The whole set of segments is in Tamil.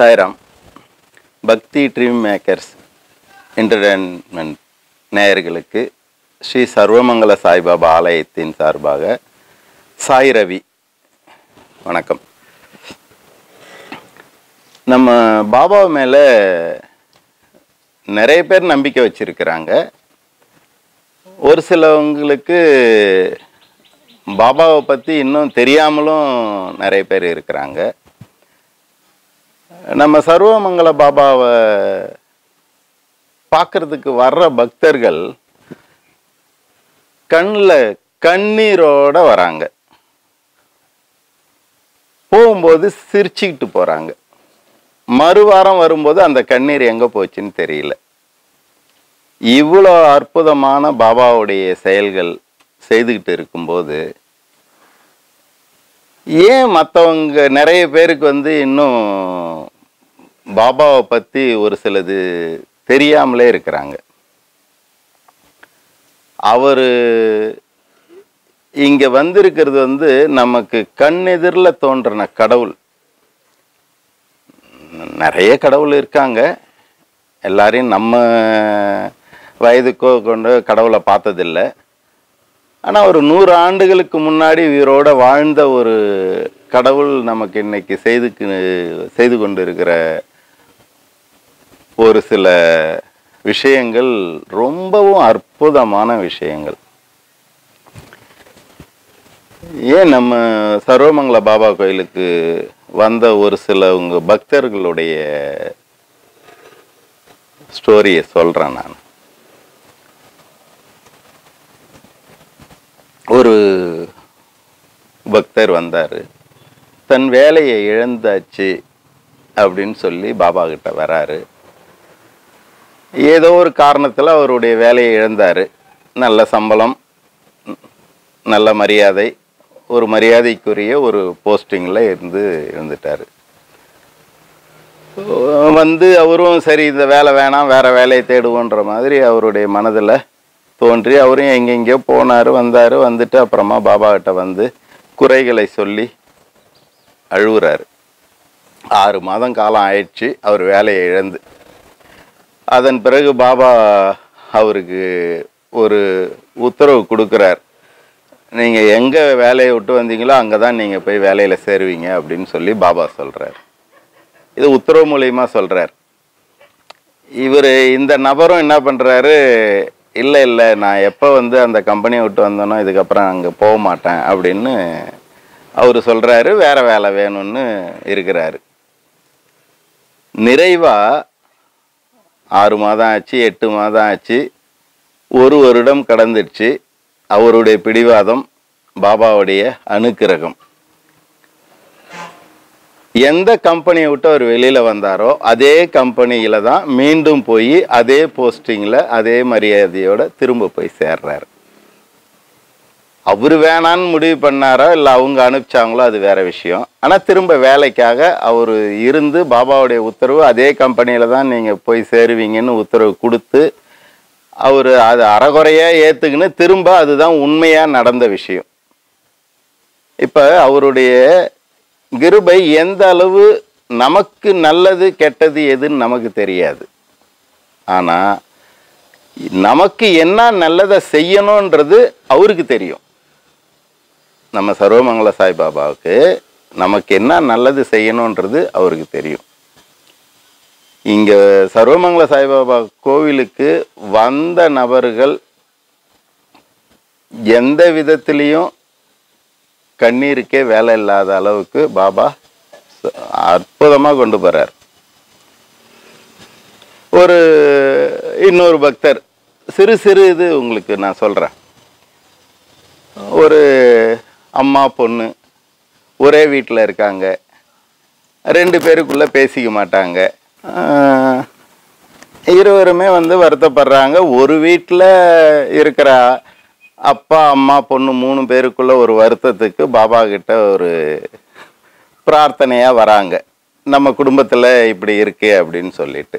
சாய்ராம் பக்தி ட்ரீம் மேக்கர்ஸ் என்டர்டைன்மெண்ட் நேயர்களுக்கு ஸ்ரீ சர்வமங்கல சாய்பாபா ஆலயத்தின் சார்பாக சாய் ரவி வணக்கம் நம்ம பாபா மேலே நிறைய பேர் நம்பிக்கை வச்சிருக்கிறாங்க ஒரு சிலவங்களுக்கு பாபாவை பற்றி இன்னும் தெரியாமலும் நிறைய பேர் இருக்கிறாங்க நம்ம சர்வமங்கல பாபாவை பார்க்கறதுக்கு வர்ற பக்தர்கள் கண்ணில் கண்ணீரோட வராங்க போகும்போது சிரிச்சுக்கிட்டு போகிறாங்க மறுவாரம் வரும்போது அந்த கண்ணீர் எங்கே போச்சுன்னு தெரியல இவ்வளோ அற்புதமான பாபாவுடைய செயல்கள் செய்துக்கிட்டு இருக்கும்போது ஏன் மற்றவங்க நிறைய பேருக்கு வந்து இன்னும் பாபாவை பற்றி ஒரு சிலது தெரியாமலே இருக்கிறாங்க அவர் இங்கே வந்திருக்கிறது வந்து நமக்கு கண்ணெதிரில் தோன்றின கடவுள் நிறைய கடவுள் இருக்காங்க எல்லாரையும் நம்ம வயதுக்கோ கொண்டு கடவுளை பார்த்ததில்லை ஆனால் ஒரு நூறு ஆண்டுகளுக்கு முன்னாடி உயிரோட வாழ்ந்த ஒரு கடவுள் நமக்கு இன்னைக்கு செய்துக்கு செய்து கொண்டு இருக்கிற ஒரு சில விஷயங்கள் ரொம்பவும் அற்புதமான விஷயங்கள் ஏன் நம்ம சர்வமங்கல பாபா கோயிலுக்கு வந்த ஒரு சில உங்க பக்தர்களுடைய ஸ்டோரியை சொல்றேன் நான் ஒரு பக்தர் வந்தார் தன் வேலையை இழந்தாச்சு அப்படின்னு சொல்லி பாபா கிட்ட வராரு ஏதோ ஒரு காரணத்தில் அவருடைய வேலையை இழந்தார் நல்ல சம்பளம் நல்ல மரியாதை ஒரு மரியாதைக்குரிய ஒரு போஸ்டிங்கில் இருந்து இருந்துட்டார் வந்து அவரும் சரி இந்த வேலை வேணாம் வேற வேலையை தேடுவோன்ற மாதிரி அவருடைய மனதில் தோன்றி அவரும் எங்கெங்கேயோ போனார் வந்தார் வந்துட்டு அப்புறமா பாபா கிட்ட வந்து குறைகளை சொல்லி அழுகுறாரு ஆறு மாதம் காலம் ஆயிடுச்சு அவர் வேலையை இழந்து அதன் பிறகு பாபா அவருக்கு ஒரு உத்தரவு கொடுக்குறார் நீங்கள் எங்கே வேலையை விட்டு வந்தீங்களோ அங்கே தான் நீங்கள் போய் வேலையில் சேருவீங்க அப்படின்னு சொல்லி பாபா சொல்கிறார் இது உத்தரவு மூலியமாக சொல்கிறார் இவர் இந்த நபரும் என்ன பண்ணுறாரு இல்லை இல்லை நான் எப்போ வந்து அந்த கம்பெனியை விட்டு வந்தேனோ இதுக்கப்புறம் அங்கே போக மாட்டேன் அப்படின்னு அவர் சொல்கிறாரு வேற வேலை வேணும்னு இருக்கிறாரு நிறைவாக ஆறு மாதம் ஆச்சு எட்டு மாதம் ஆச்சு ஒரு வருடம் கடந்துடுச்சு அவருடைய பிடிவாதம் பாபாவுடைய அணுக்கிரகம் எந்த கம்பெனியை விட்டு அவர் வெளியில் வந்தாரோ அதே கம்பெனியில் தான் மீண்டும் போய் அதே போஸ்டிங்கில் அதே மரியாதையோட திரும்ப போய் சேர்றாரு அவர் வேணான்னு முடிவு பண்ணாரோ இல்லை அவங்க அனுப்பிச்சாங்களோ அது வேற விஷயம் ஆனால் திரும்ப வேலைக்காக அவர் இருந்து பாபாவுடைய உத்தரவு அதே கம்பெனியில் தான் நீங்கள் போய் சேருவீங்கன்னு உத்தரவு கொடுத்து அவர் அது அறகுறையாக ஏற்றுக்குன்னு திரும்ப அதுதான் உண்மையாக நடந்த விஷயம் இப்போ அவருடைய கிருபை எந்த அளவு நமக்கு நல்லது கெட்டது எதுன்னு நமக்கு தெரியாது ஆனால் நமக்கு என்ன நல்லதை செய்யணுன்றது அவருக்கு தெரியும் நம்ம சர்வமங்கல சாய்பாபாவுக்கு நமக்கு என்ன நல்லது செய்யணுன்றது அவருக்கு தெரியும் இங்கே சர்வமங்கல சாய்பாபா கோவிலுக்கு வந்த நபர்கள் எந்த விதத்திலையும் கண்ணீருக்கே வேலை இல்லாத அளவுக்கு பாபா அற்புதமாக கொண்டு போகிறார் ஒரு இன்னொரு பக்தர் சிறு சிறு இது உங்களுக்கு நான் சொல்கிறேன் ஒரு அம்மா பொண்ணு ஒரே வீட்டில் இருக்காங்க ரெண்டு பேருக்குள்ளே பேசிக்க மாட்டாங்க ஆஹ், இருவருமே வந்து வருத்தப்படுறாங்க ஒரு வீட்டில் இருக்கிற அப்பா அம்மா பொண்ணு மூணு பேருக்குள்ள ஒரு வருத்தத்துக்கு பாபா கிட்ட ஒரு பிரார்த்தனையாக வராங்க நம்ம குடும்பத்தில் இப்படி இருக்கு அப்படின்னு சொல்லிட்டு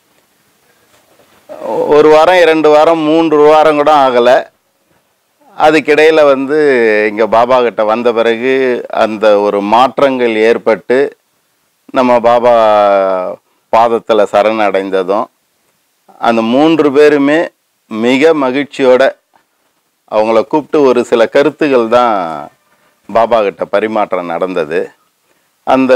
ஒரு வாரம் இரண்டு வாரம் மூன்று வாரம் கூட ஆகலை அதுக்கிடையில் வந்து இங்கே பாபா கிட்ட வந்த பிறகு அந்த ஒரு மாற்றங்கள் ஏற்பட்டு நம்ம பாபா பாதத்தில் சரணடைந்ததும் அந்த மூன்று பேருமே மிக மகிழ்ச்சியோட அவங்கள கூப்பிட்டு ஒரு சில கருத்துகள் தான் பாபா கிட்ட பரிமாற்றம் நடந்தது அந்த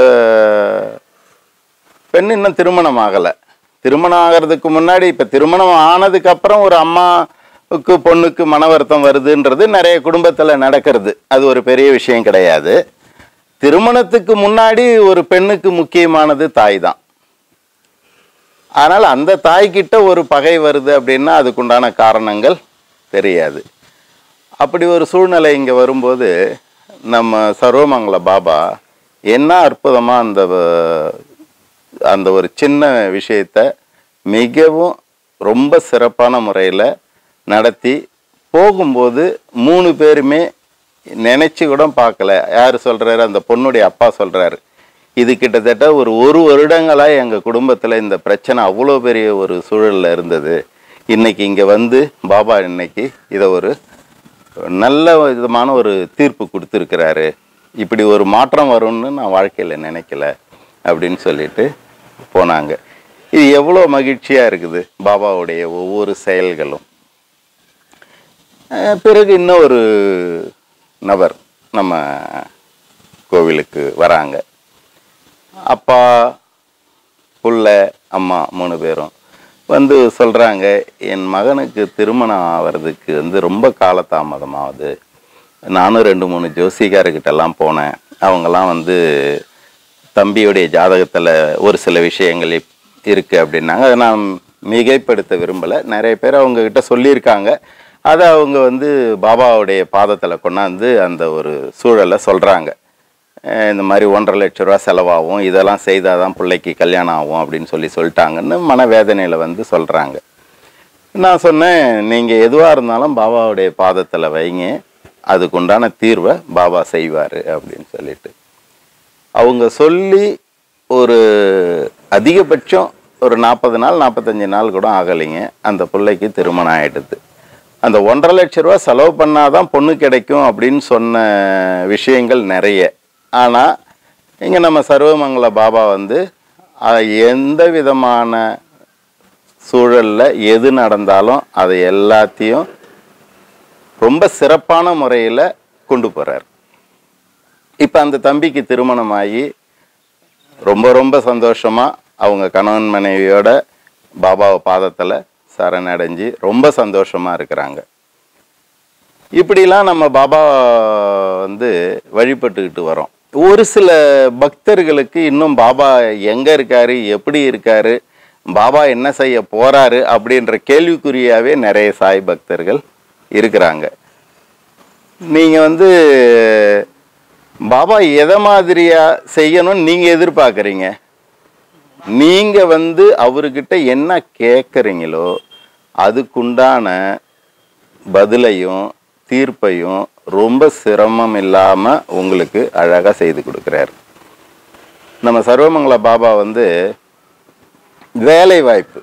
பெண் இன்னும் திருமணம் ஆகலை திருமணம் ஆகிறதுக்கு முன்னாடி இப்போ திருமணம் ஆனதுக்கு அப்புறம் ஒரு அம்மாவுக்கு பொண்ணுக்கு மன வருத்தம் வருதுன்றது நிறைய குடும்பத்தில் நடக்கிறது அது ஒரு பெரிய விஷயம் கிடையாது திருமணத்துக்கு முன்னாடி ஒரு பெண்ணுக்கு முக்கியமானது தாய் தான் ஆனால் அந்த தாய்கிட்ட ஒரு பகை வருது அப்படின்னா அதுக்குண்டான காரணங்கள் தெரியாது அப்படி ஒரு சூழ்நிலை இங்கே வரும்போது நம்ம சர்வமங்கல பாபா என்ன அற்புதமாக அந்த வ- அந்த ஒரு சின்ன விஷயத்த மிகவும் ரொம்ப சிறப்பான முறையில் நடத்தி போகும்போது மூணு பேருமே நினைச்சு கூட பார்க்கல யார் சொல்றாரு அந்த பொண்ணுடைய அப்பா சொல்றாரு இது கிட்டத்தட்ட ஒரு ஒரு வருடங்களா எங்க குடும்பத்துல இந்த பிரச்சனை அவ்வளோ பெரிய ஒரு சூழல்ல இருந்தது இன்னைக்கு இங்க வந்து பாபா இன்னைக்கு இதை ஒரு நல்ல விதமான ஒரு தீர்ப்பு கொடுத்துருக்கிறாரு இப்படி ஒரு மாற்றம் வரும்னு நான் வாழ்க்கையில் நினைக்கல அப்படின்னு சொல்லிட்டு போனாங்க இது எவ்வளோ மகிழ்ச்சியாக இருக்குது பாபாவுடைய ஒவ்வொரு செயல்களும் அஹ் பிறகு இன்னும் ஒரு நபர் நம்ம கோவிலுக்கு வராங்க அப்பா புள்ள அம்மா மூணு பேரும் வந்து சொல்கிறாங்க என் மகனுக்கு திருமணம் ஆகிறதுக்கு வந்து ரொம்ப காலதாமதமாகுது நானும் ரெண்டு மூணு ஜோசிகாரர்கிட்டலாம் போனேன் அவங்கெல்லாம் வந்து தம்பியுடைய ஜாதகத்தில் ஒரு சில விஷயங்கள் இப்- இருக்கு அப்படின்னாங்க அதை நான் மிகைப்படுத்த விரும்பலை நிறைய பேர் அவங்கக்கிட்ட சொல்லியிருக்காங்க அதை அவங்க வந்து பாபாவுடைய பாதத்தில் கொண்டாந்து அந்த ஒரு சூழலை சொல்கிறாங்க இந்த மாதிரி ஒன்றரை லட்ச ரூபா செலவாகும் இதெல்லாம் செய்தால் தான் பிள்ளைக்கு கல்யாணம் ஆகும் அப்படின்னு சொல்லி சொல்லிட்டாங்கன்னு மனவேதனையில் வந்து சொல்கிறாங்க நான் சொன்னேன் நீங்கள் எதுவாக இருந்தாலும் பாபாவுடைய பாதத்தில் வைங்க அதுக்குண்டான தீர்வை பாபா செய்வார் அப்படின்னு சொல்லிட்டு அவங்க சொல்லி ஒரு அதிகபட்சம் ஒரு நாற்பது நாள் நாற்பத்தஞ்சு நாள் கூட ஆகலைங்க அந்த பிள்ளைக்கு திருமணம் ஆயிடுது அந்த ஒன்றரை லட்ச ரூபா செலவு பண்ணாதான் பொண்ணு கிடைக்கும் அப்படின்னு சொன்ன விஷயங்கள் நிறைய ஆனால் இங்கே நம்ம சர்வமங்கல பாபா வந்து அஹ், எந்த விதமான சூழலில் எது நடந்தாலும் அதை எல்லாத்தையும் ரொம்ப சிறப்பான முறையில் கொண்டு போகிறார் இப்போ அந்த தம்பிக்கு திருமணம் ஆகி ரொம்ப ரொம்ப சந்தோஷமாக அவங்க கணவன் மனைவியோட பாபாவை பாதத்தில் சரணடைஞ்சு ரொம்ப சந்தோஷமாக இருக்கிறாங்க இப்படிலாம் நம்ம பாபா வந்து வழிபட்டுக்கிட்டு வரோம் ஒரு சில பக்தர்களுக்கு இன்னும் பாபா எங்கே இருக்காரு எப்படி இருக்காரு பாபா என்ன செய்ய போறாரு அப்படின்ற கேள்விக்குறியாவே நிறைய சாய் பக்தர்கள் இருக்கிறாங்க நீங்க வந்து பாபா எதை மாதிரியா செய்யணும்னு நீங்க எதிர்பார்க்குறீங்க நீங்க வந்து அவர்கிட்ட என்ன கேட்குறீங்களோ அதுக்குண்டான பதிலையும் தீர்ப்பையும் ரொம்ப சிரமம் இல்லாம உங்களுக்கு அழகா செய்து கொடுக்குறாரு நம்ம சர்வமங்கல பாபா வந்து வேலை வாய்ப்பு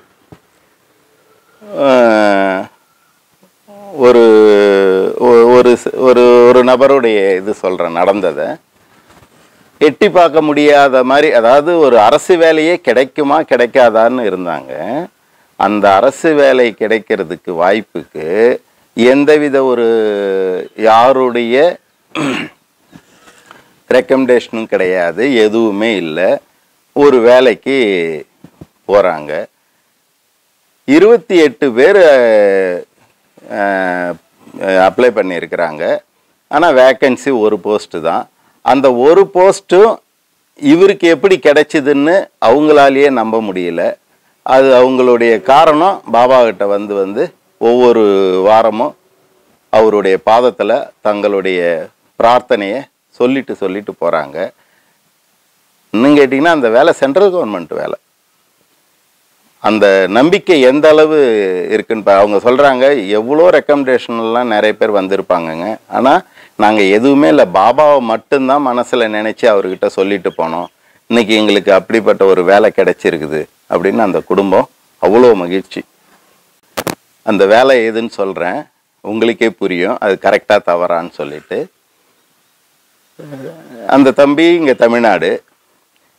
ஆஹ், ஒரு ஒ- ஒரு ஸ்- ஒரு ஒரு நபருடைய இது சொல்றேன் நடந்ததை எட்டி பார்க்க முடியாத மாதிரி அதாவது ஒரு அரசு வேலையே கிடைக்குமா கிடைக்காதான்னு இருந்தாங்க அந்த அரசு வேலை கிடைக்கிறதுக்கு வாய்ப்புக்கு எந்தவித ஒரு யாருடைய ரெக்கமெண்டேஷனும் கிடையாது எதுவுமே இல்லை ஒரு வேலைக்கு போகிறாங்க இருபத்தி எட்டு பேர் அப்ளை பண்ணியிருக்கிறாங்க ஆனால் வேக்கன்சி ஒரு போஸ்ட்டு தான் அந்த ஒரு போஸ்ட்டும் இவருக்கு எப்படி கிடைச்சிதுன்னு அவங்களாலேயே நம்ப முடியல அது அவங்களுடைய காரணம் பாபா கிட்ட வந்து வந்து ஒவ்வொரு வாரமும் அவருடைய பாதத்தில் தங்களுடைய பிரார்த்தனையை சொல்லிட்டு சொல்லிட்டு போகிறாங்க இன்னும் கேட்டிங்கன்னா அந்த வேலை சென்ட்ரல் கவர்மெண்ட் வேலை அந்த நம்பிக்கை எந்த அளவு இருக்குன்னு பா- அவங்க சொல்கிறாங்க எவ்வளோ ரெக்கமெண்டேஷன்லாம் நிறைய பேர் வந்திருப்பாங்கங்க ஆனால் நாங்கள் எதுவுமே இல்லை பாபாவை மட்டும்தான் மனசில் நினச்சி அவர்கிட்ட சொல்லிட்டு போனோம் இன்னைக்கு எங்களுக்கு அப்படிப்பட்ட ஒரு வேலை கிடைச்சிருக்குது அப்படின்னு அந்த குடும்பம் அவ்வளோ மகிழ்ச்சி அந்த வேலை எதுன்னு சொல்கிறேன் உங்களுக்கே புரியும் அது கரெக்டாக தவறான்னு சொல்லிட்டு அந்த தம்பி இங்கே தமிழ்நாடு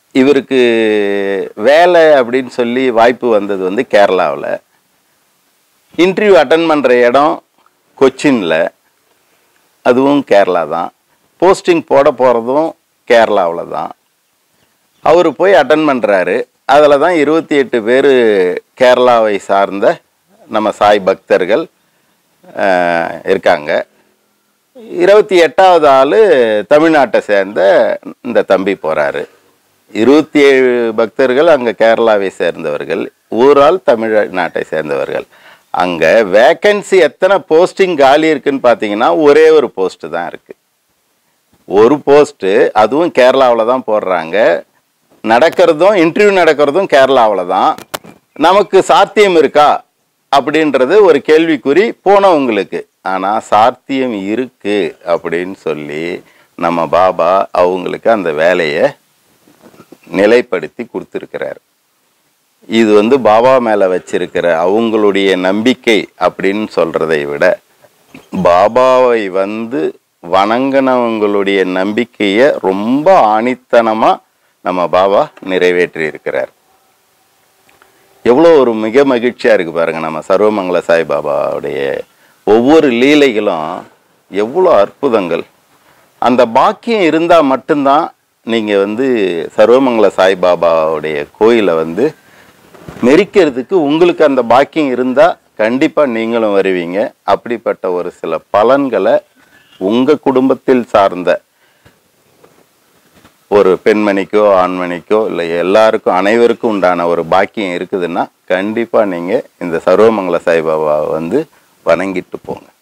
இவருக்கு வேலை அப்படின்னு சொல்லி வாய்ப்பு வந்தது வந்து கேரளாவில் இன்டர்வியூ அட்டன் பண்ணுற இடம் கொச்சினில் அதுவும் கேரளா தான் போஸ்டிங் போட போகிறதும் கேரளாவில் தான் அவர் போய் அட்டன் பண்ணுறாரு அதில் தான் இருபத்தி எட்டு பேர் கேரளாவை சார்ந்த நம்ம சாய் பக்தர்கள் அஹ், இருக்காங்க இருபத்தி எட்டாவது ஆள் தமிழ்நாட்டை சேர்ந்த இந்த தம்பி போகிறாரு இருபத்தி ஏழு பக்தர்கள் அங்கே கேரளாவை சேர்ந்தவர்கள் ஒரு ஆள் தமிழ்நாட்டை சேர்ந்தவர்கள் அங்கே வேக்கன்சி எத்தனை போஸ்டிங் காலி இருக்குன்னு பார்த்தீங்கன்னா ஒரே ஒரு போஸ்ட்டு தான் இருக்குது ஒரு போஸ்ட்டு அதுவும் கேரளாவில் தான் போடுறாங்க நடக்கிறதும் இன்டர்வியூ நடக்கிறதும் கேரளாவில் தான் நமக்கு சாத்தியம் இருக்கா அப்படின்றது ஒரு கேள்விக்குறி போனவங்களுக்கு ஆனால் சாத்தியம் இருக்கு அப்படின்னு சொல்லி நம்ம பாபா அவங்களுக்கு அந்த வேலையை நிலைப்படுத்தி கொடுத்துருக்கிறார் இது வந்து பாபா மேலே வச்சிருக்கிற அவங்களுடைய நம்பிக்கை அப்படின்னு சொல்றதை விட பாபாவை வந்து வணங்கினவங்களுடைய நம்பிக்கையை ரொம்ப ஆணித்தனமா நம்ம பாபா நிறைவேற்றி இருக்கிறார் எவ்வளோ ஒரு மிக மகிழ்ச்சியா இருக்கு பாருங்க நம்ம சர்வமங்கல சாய்பாபாவுடைய ஒவ்வொரு லீலைகளும் எவ்வளோ அற்புதங்கள் அந்த பாக்கியம் இருந்தால் மட்டும்தான் நீங்கள் வந்து சர்வமங்கல சாய்பாபாவுடைய கோயிலை வந்து மெரிக்கிறதுக்கு உங்களுக்கு அந்த பாக்கியம் இருந்தால் கண்டிப்பாக நீங்களும் வருவீங்க அப்படிப்பட்ட ஒரு சில பலன்களை உங்கள் குடும்பத்தில் சார்ந்த ஒரு பெண்மணிக்கோ ஆண்மணிக்கோ இல்லை எல்லாருக்கும் அனைவருக்கும் உண்டான ஒரு பாக்கியம் இருக்குதுன்னா கண்டிப்பாக நீங்கள் இந்த சர்வமங்கல சாய்பாபாவை வந்து வணங்கிட்டு போங்க